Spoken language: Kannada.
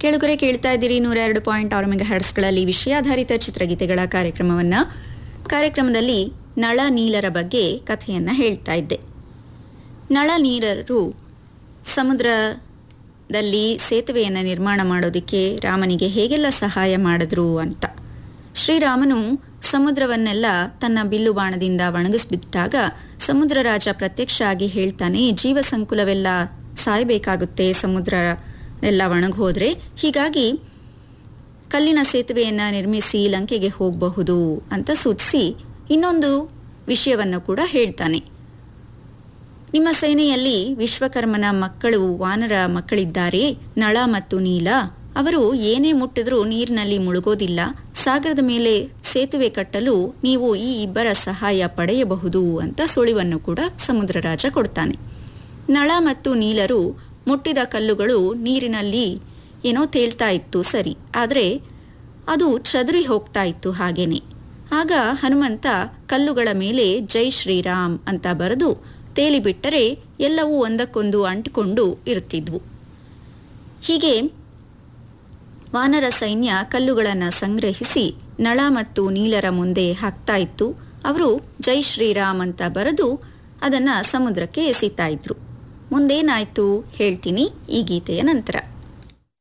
ಕೆಳಗರೆ ಕೇಳ್ತಾ ಇದ್ದೀರಿ ನೂರ ಎರಡು ಪಾಯಿಂಟ್ ಆರು ಮೆಗಾ ಹರ್ಟ್ಸ್ಗಳಲ್ಲಿ ವಿಷಯಾಧಾರಿತ ಚಿತ್ರಗೀತೆಗಳ ಕಾರ್ಯಕ್ರಮವನ್ನ ಕಾರ್ಯಕ್ರಮದಲ್ಲಿ ನಳ ನೀಲರ ಬಗ್ಗೆ ಕಥೆಯನ್ನ ಹೇಳ್ತಾ ಇದ್ದೆ ನಳ ನೀರರು ಸಮುದ್ರದಲ್ಲಿ ಸೇತುವೆಯನ್ನು ನಿರ್ಮಾಣ ಮಾಡೋದಕ್ಕೆ ರಾಮನಿಗೆ ಹೇಗೆಲ್ಲ ಸಹಾಯ ಮಾಡಿದ್ರು ಅಂತ ಶ್ರೀರಾಮನು ಸಮುದ್ರವನ್ನೆಲ್ಲ ತನ್ನ ಬಿಲ್ಲು ಬಾಣದಿಂದ ಒಣಗಿಸ್ಬಿಟ್ಟಾಗ ಸಮುದ್ರ ರಾಜ ಪ್ರತ್ಯಕ್ಷ ಆಗಿ ಹೇಳ್ತಾನೆ ಜೀವ ಸಂಕುಲವೆಲ್ಲ ಸಾಯಬೇಕಾಗುತ್ತೆ ಸಮುದ್ರ ಎಲ್ಲ ಒಣಗೋದ್ರೆ ಹೀಗಾಗಿ ಕಲ್ಲಿನ ಸೇತುವೆಯನ್ನು ನಿರ್ಮಿಸಿ ಲಂಕೆಗೆ ಹೋಗಬಹುದು ಅಂತ ಸೂಚಿಸಿ ಇನ್ನೊಂದು ವಿಷಯವನ್ನು ಕೂಡ ಹೇಳ್ತಾನೆ ನಿಮ್ಮ ಸೇನೆಯಲ್ಲಿ ವಿಶ್ವಕರ್ಮನ ಮಕ್ಕಳು ವಾನರ ಮಕ್ಕಳಿದ್ದಾರೆ ನಳ ಮತ್ತು ನೀಲ ಅವರು ಏನೇ ಮುಟ್ಟಿದ್ರೂ ನೀರಿನಲ್ಲಿ ಮುಳುಗೋದಿಲ್ಲ ಸಾಗರದ ಮೇಲೆ ಸೇತುವೆ ಕಟ್ಟಲು ನೀವು ಈ ಇಬ್ಬರ ಸಹಾಯ ಪಡೆಯಬಹುದು ಅಂತ ಸುಳಿವನ್ನು ಕೂಡ ಸಮುದ್ರ ರಾಜ ಕೊಡ್ತಾನೆ ನಳ ಮತ್ತು ನೀಲರು ಮುಟ್ಟಿದ ಕಲ್ಲುಗಳು ನೀರಿನಲ್ಲಿ ಏನೋ ತೇಲ್ತಾ ಇತ್ತು ಸರಿ ಆದರೆ ಅದು ಚದುರಿ ಹೋಗ್ತಾ ಇತ್ತು ಹಾಗೇನೆ ಆಗ ಹನುಮಂತ ಕಲ್ಲುಗಳ ಮೇಲೆ ಜೈ ಶ್ರೀರಾಮ್ ಅಂತ ಬರೆದು ತೇಲಿಬಿಟ್ಟರೆ ಎಲ್ಲವೂ ಒಂದಕ್ಕೊಂದು ಅಂಟಿಕೊಂಡು ಇರುತ್ತಿದ್ವು ಹೀಗೆ ವಾನರ ಸೈನ್ಯ ಕಲ್ಲುಗಳನ್ನು ಸಂಗ್ರಹಿಸಿ ನಳ ಮತ್ತು ನೀಲರ ಮುಂದೆ ಹಾಕ್ತಾ ಇತ್ತು ಅವರು ಜೈ ಶ್ರೀರಾಮ್ ಅಂತ ಬರೆದು ಅದನ್ನ ಸಮುದ್ರಕ್ಕೆ ಎಸಿತಾ ಇದ್ರು ಮುಂದೇನಾಯ್ತು ಹೇಳ್ತೀನಿ ಈ ಗೀತೆಯ ನಂತರ